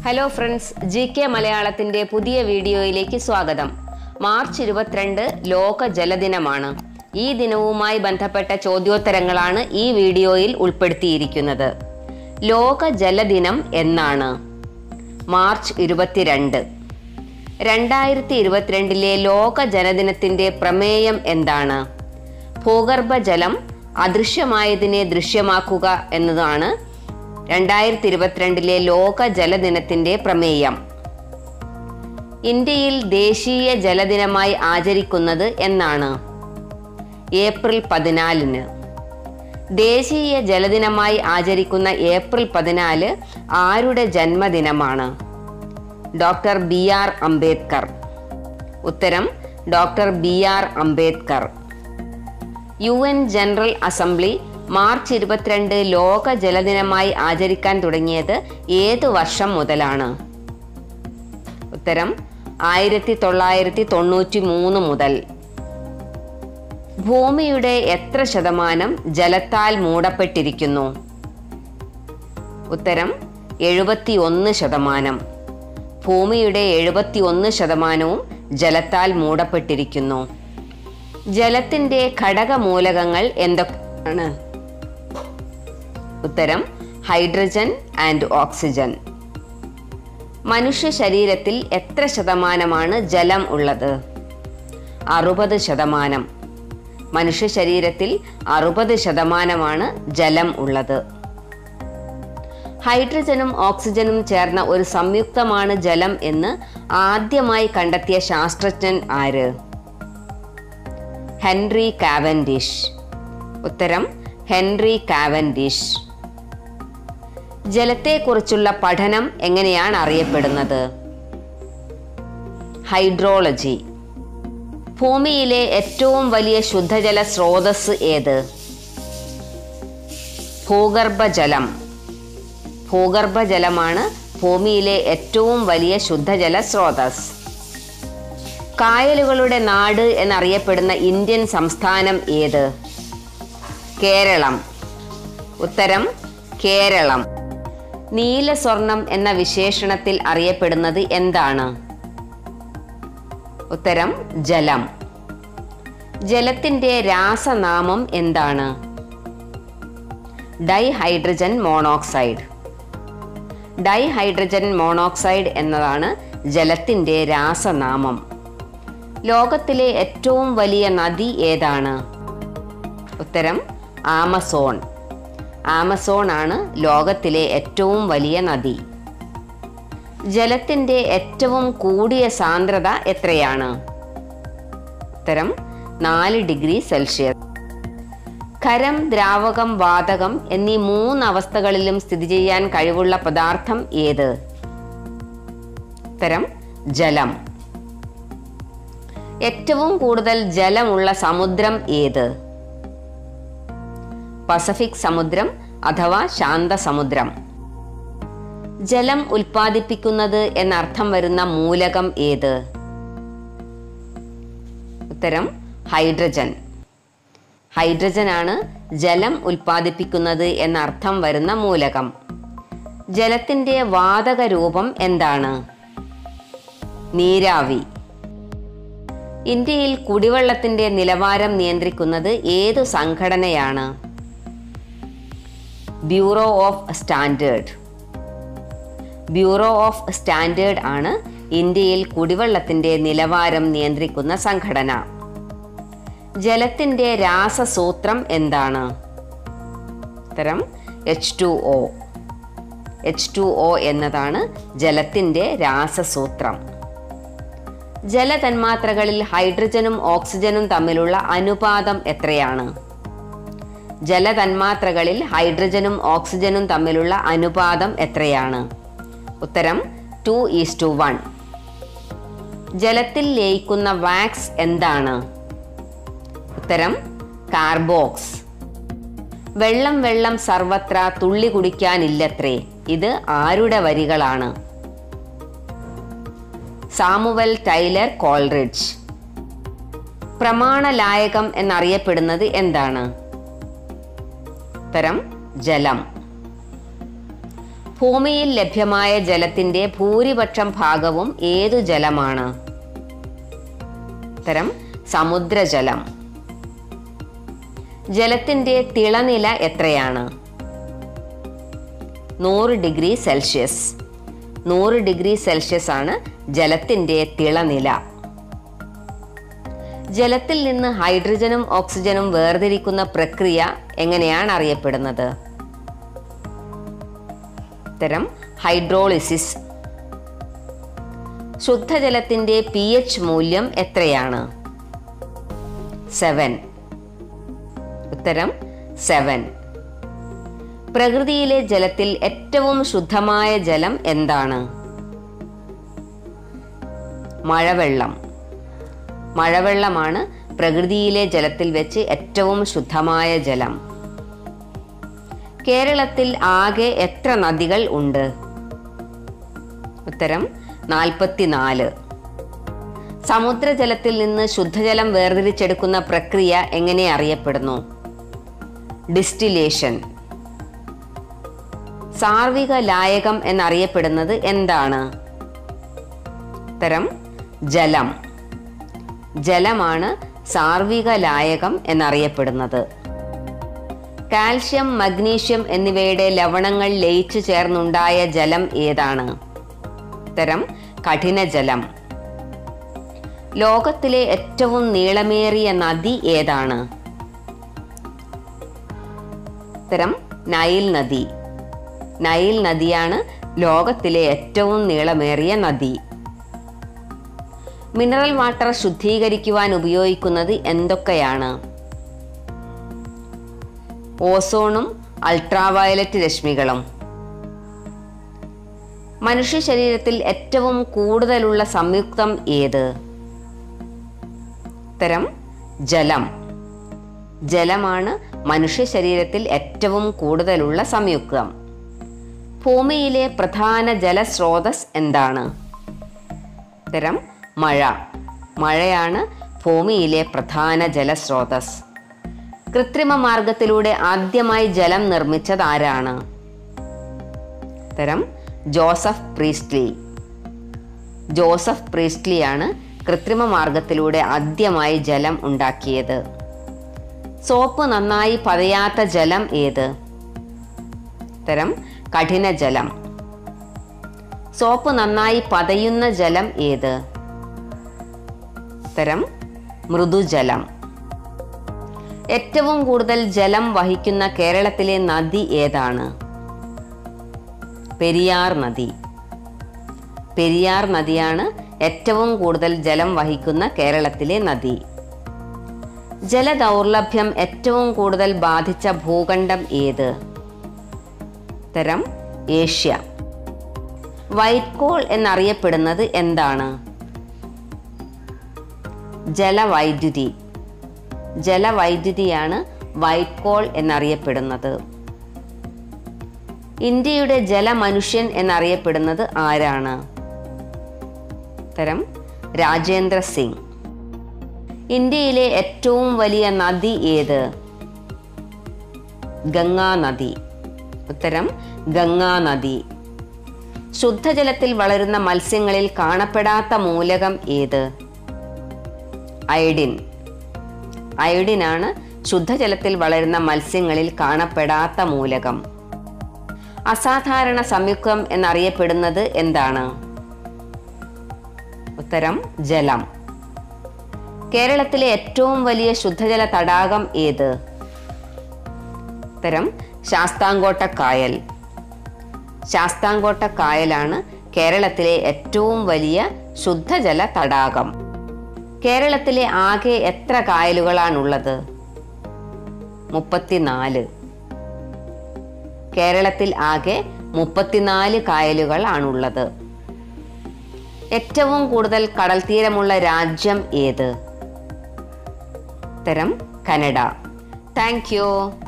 hello friends G K മലയാളത്തിന്റെ പുതിയ വീഡിയോയിലേക്ക് സ്വാഗതം മാർച്ച് ഇരുപത്തിരണ്ട് ലോക ജലദിനമാണ് ഈ ദിനവുമായി ബന്ധപ്പെട്ട ചോദ്യോത്തരങ്ങളാണ് ഈ വീഡിയോയിൽ ഉൾപ്പെടുത്തിയിരിക്കുന്നത് ലോക ജലദിനം എന്നാണ് മാർച്ച് ഇരുപത്തിരണ്ട് രണ്ടായിരത്തി ഇരുപത്തിരണ്ടിലെ ലോക ജലദിനത്തിന്റെ പ്രമേയം എന്താണ് ഭൂഗർഭജലം അദൃശ്യമായതിനെ ദൃശ്യമാക്കുക എന്നതാണ് രണ്ടായിരത്തി ഇരുപത്തിരണ്ടിലെ ലോക ജലദിനത്തിന്റെ പ്രമേയം ഇന്ത്യയിൽ ദേശീയ ജലദിനമായി ആചരിക്കുന്നത് എന്നാണ് ഏപ്രിൽ പതിനാലിന് ദേശീയ ജലദിനമായി ആചരിക്കുന്ന ഏപ്രിൽ പതിനാല് ആരുടെ ജന്മദിനമാണ് ഡോക്ടർ ബി ആർ അംബേദ്കർ ഉത്തരം doctor B R Ambedkar U N general assembly March ഇരുപത്തിരണ്ട് ലോക ജലദിനമായി ആചരിക്കാൻ തുടങ്ങിയത് ഏത് വർഷം മുതലാണ് ഉത്തരം ആയിരത്തി തൊള്ളായിരത്തി തൊണ്ണൂറ്റി മൂന്ന് മുതൽ ഭൂമിയുടെ എത്ര ശതമാനം ജലത്താൽ മൂടപ്പെട്ടിരിക്കുന്നു ഉത്തരം എഴുപത്തി ഒന്ന് ശതമാനം ഭൂമിയുടെ എഴുപത്തി ഒന്ന് ശതമാനവും ജലത്താൽ മൂടപ്പെട്ടിരിക്കുന്നു ജലത്തിന്റെ ഘടകമൂലകങ്ങൾ എന്തൊക്കെയാണ് ഉത്തരം ഹൈഡ്രജൻ ആൻഡ് ഓക്സിജൻ മനുഷ്യ ശരീരത്തിൽ എത്ര ശതമാനമാണ് ജലം ഉള്ളത് അറുപത് ശതമാനം മനുഷ്യ ശരീരത്തിൽ അറുപത് ശതമാനമാണ് ജലം ഉള്ളത് ഹൈഡ്രജനും ഓക്സിജനും ചേർന്ന ഒരു സംയുക്തമാണ് ജലം എന്ന് ആദ്യമായി കണ്ടെത്തിയ ശാസ്ത്രജ്ഞൻ ആര് ഹെൻറി കാവൻഡിഷ് ഉത്തരം ഹെൻറി കാവൻഡിഷ് ജലത്തെക്കുറിച്ചുള്ള പഠനം എങ്ങനെയാണ് അറിയപ്പെടുന്നത് ഹൈഡ്രോളജി ഭൂമിയിലെ ഏറ്റവും വലിയ ശുദ്ധജല സ്രോതസ് ഏത് ഭൂഗർഭജലം ഭൂഗർഭജലമാണ് ഭൂമിയിലെ ഏറ്റവും വലിയ ശുദ്ധജല സ്രോതസ് കായലുകളുടെ നാട് എന്നറിയപ്പെടുന്ന ഇന്ത്യൻ സംസ്ഥാനം ഏത് കേരളം ഉത്തരം കേരളം നീല സ്വർണം എന്ന വിശേഷണത്തിൽ അറിയപ്പെടുന്നത് എന്താണ് ഉത്തരം ജലം ജലത്തിന്റെ രാസനാമം എന്താണ് ഡൈഹൈഡ്രജൻ മോണോക്സൈഡ് ഡൈഹൈഡ്രജൻ മോണോക്സൈഡ് എന്നതാണ് ജലത്തിന്റെ രാസനാമം ലോകത്തിലെ ഏറ്റവും വലിയ നദി ഏതാണ് ഉത്തരം ആമസോൺ ആമസോൺ ആണ് ലോകത്തിലെ ഏറ്റവും വലിയ നദി ജലത്തിന്റെ ഏറ്റവും കൂടിയ സാന്ദ്രത എത്രയാണ് ഉത്തരം നാല് ഡിഗ്രി സെൽഷ്യസ് ഖരം ദ്രാവകം വാതകം എന്നീ മൂന്ന് അവസ്ഥകളിലും സ്ഥിതി ചെയ്യാൻ കഴിവുള്ള പദാർത്ഥം ഏത് ഉത്തരം ജലം ഏറ്റവും കൂടുതൽ ജലമുള്ള സമുദ്രം ഏത് പസഫിക് സമുദ്രം അഥവാ ശാന്തസമുദ്രം ജലം ഉൽപ്പാദിപ്പിക്കുന്നത് എന്നർത്ഥം വരുന്ന മൂലകം ഏത് ഉത്തരം ഹൈഡ്രജൻ ഹൈഡ്രജൻ ആണ് ജലം ഉൽപ്പാദിപ്പിക്കുന്നത് എന്നർത്ഥം വരുന്ന മൂലകം ജലത്തിന്റെ വാതക രൂപം എന്താണ് നീരാവി ഇന്ത്യയിൽ കുടിവെള്ളത്തിന്റെ നിലവാരം നിയന്ത്രിക്കുന്നത് ഏതു സംഘടനയാണ് bureau of standard bureau of standard ആണ് ഇന്ത്യയിൽ കുടിവെള്ളത്തിന്റെ നിലവാരം നിയന്ത്രിക്കുന്ന സംഘടന ജലത്തിന്റെ രാസസൂത്രം എന്താണ് ഉത്തരം H two O H two O എന്നതാണ് ജലത്തിന്റെ രാസസൂത്രം ജലതന്മാത്രകളിൽ ഹൈഡ്രജനും ഓക്സിജനും തമ്മിലുള്ള അനുപാതം എത്രയാണ് ജലതന്മാത്രകളിൽ ഹൈഡ്രജനും ഓക്സിജനും തമ്മിലുള്ള അനുപാതം എത്രയാണ് ഉത്തരം ടു ഈസ് ടു വൺ ജലത്തിൽ ലയിക്കുന്ന വാക്സ് എന്താണ് ഉത്തരം കാർബോക്സ് വെള്ളം വെള്ളം സർവത്ര തുള്ളി കുടിക്കാനില്ലത്രേ ഇത് ആരുടെ വരികളാണ് സാമുവൽ ടൈലർ കോൾറിഡ്ജ് പ്രമാണലായകം എന്നറിയപ്പെടുന്നത് എന്താണ് ഉത്തരം ജലം ഭൂമിയിൽ ലഭ്യമായ ജലത്തിന്റെ ഭൂരിപക്ഷം ഭാഗവും ഏതു ജലമാണ് ഉത്തരം സമുദ്രജലം ജലത്തിന്റെ തിളനില എത്രയാണ് നൂറ് ഡിഗ്രി സെൽഷ്യസ് നൂറ് ഡിഗ്രി സെൽഷ്യസ് ആണ് ജലത്തിന്റെ തിളനില ജലത്തിൽ നിന്ന് ഹൈഡ്രജനും ഓക്സിജനും വേർതിരിക്കുന്ന പ്രക്രിയ എങ്ങനെയാണ് അറിയപ്പെടുന്നത് ഉത്തരം ഹൈഡ്രോളിസിസ് ശുദ്ധജലത്തിന്റെ പി എച്ച് മൂല്യം എത്രയാണ് സെവൻ ഉത്തരം സെവൻ പ്രകൃതിയിലെ ജലത്തിൽ ഏറ്റവും ശുദ്ധമായ ജലം എന്താണ് മഴവെള്ളം മഴവെള്ളമാണ് പ്രകൃതിയിലെ ജലത്തിൽ വെച്ച് ഏറ്റവും ശുദ്ധമായ ജലം കേരളത്തിൽ ആകെ എത്ര നദികൾ ഉണ്ട് ഉത്തരം നാൽപ്പത്തിനാല് സമുദ്രജലത്തിൽ നിന്ന് ശുദ്ധജലം വേർതിരിച്ചെടുക്കുന്ന പ്രക്രിയ എങ്ങനെ അറിയപ്പെടുന്നു ഡിസ്റ്റിലേഷൻ സാർവിക ലായകം എന്നറിയപ്പെടുന്നത് എന്താണ് ഉത്തരം ജലം ജലമാണ് സാർവിക ലായകം എന്നറിയപ്പെടുന്നത് കാൽഷ്യം മഗ്നീഷ്യം എന്നിവയുടെ ലവണങ്ങൾ ലയിച്ചു ചേർന്നുണ്ടായ ജലം ഏതാണ് ഉത്തരം കഠിനജലം ലോകത്തിലെ ഏറ്റവും നീളമേറിയ നദി ഏതാണ് ഉത്തരം നൈൽ നദി നൈൽ നദിയാണ് ലോകത്തിലെ ഏറ്റവും നീളമേറിയ നദി മിനറൽ വാട്ടർ ശുദ്ധീകരിക്കുവാൻ ഉപയോഗിക്കുന്നത് എന്തൊക്കെയാണ് ഓസോണും അൾട്രാവയലറ്റ് രശ്മികളും മനുഷ്യ ശരീരത്തിൽ ഏറ്റവും കൂടുതലുള്ള സംയുക്തം ഏത് ഉത്തരം ജലം ജലമാണ് മനുഷ്യ ശരീരത്തിൽ ഏറ്റവും കൂടുതലുള്ള സംയുക്തം ഭൂമിയിലെ പ്രധാന ജലസ്രോതസ് എന്താണ് ഉത്തരം മഴ മഴയാണ് ഭൂമിയിലെ പ്രധാന ജലസ്രോതസ് കൃത്രിമ മാർഗത്തിലൂടെ ആദ്യമായി ജലം നിർമ്മിച്ചത് ആരാണ് ഉത്തരം ജോസഫ് പ്രീസ്റ്റ്ലി ജോസഫ് പ്രീസ്റ്റ്ലിയാണ് കൃത്രിമ മാർഗത്തിലൂടെ ആദ്യമായി ജലം ഉണ്ടാക്കിയത് സോപ്പ് നന്നായി പതയാത്ത ജലം ഏത് ഉത്തരം കഠിനജലം സോപ്പ് നന്നായി പതയുന്ന ജലം ഏത് ഉത്തരം മൃദുജലം ഏറ്റവും കൂടുതൽ ജലം വഹിക്കുന്ന കേരളത്തിലെ നദി ഏതാണ് പെരിയാർ നദി പെരിയാർ നദിയാണ് ഏറ്റവും കൂടുതൽ ജലം വഹിക്കുന്ന കേരളത്തിലെ നദി ജലദൗർലഭ്യം ഏറ്റവും കൂടുതൽ ബാധിച്ച ഭൂഖണ്ഡം ഏത് ഉത്തരം ഏഷ്യ വൈറ്റ് കോൾ എന്നറിയപ്പെടുന്നത് എന്താണ് ജലവൈദ്യുതി ജലവൈദ്യുതിയാണ് വൈറ്റ് കോൾ എന്നറിയപ്പെടുന്നത് ഇന്ത്യയുടെ ജലമനുഷ്യൻ എന്നറിയപ്പെടുന്നത് ആരാണ് ഉത്തരം രാജേന്ദ്ര സിംഗ് ഇന്ത്യയിലെ ഏറ്റവും വലിയ നദി ഏത് ഗംഗാ നദി ഉത്തരം ഗംഗാ നദി ശുദ്ധജലത്തിൽ വളരുന്ന മത്സ്യങ്ങളിൽ കാണപ്പെടാത്ത മൂലകം ഏത് അയഡിൻ അയഡിനാണ് ശുദ്ധജലത്തിൽ വളരുന്ന മത്സ്യങ്ങളിൽ കാണപ്പെടാത്ത മൂലകം അസാധാരണ സംയുക്തം എന്നറിയപ്പെടുന്നത് എന്താണ് ഉത്തരം ജലം കേരളത്തിലെ ഏറ്റവും വലിയ ശുദ്ധജല തടാകം ഏത് ഉത്തരം ശാസ്താംകോട്ട കായൽ ശാസ്താംകോട്ട കായലാണ് കേരളത്തിലെ ഏറ്റവും വലിയ ശുദ്ധജല തടാകം കേരളത്തിലെ ആകെ എത്ര കായലുകളാണുള്ളത് മുപ്പത്തിനാല് കേരളത്തിൽ ആകെ മുപ്പത്തിനാല് കായലുകൾ ആണുള്ളത് ഏറ്റവും കൂടുതൽ കടൽ തീരമുള്ള രാജ്യം ഏത് ഉത്തരം കനഡ താങ്ക് യു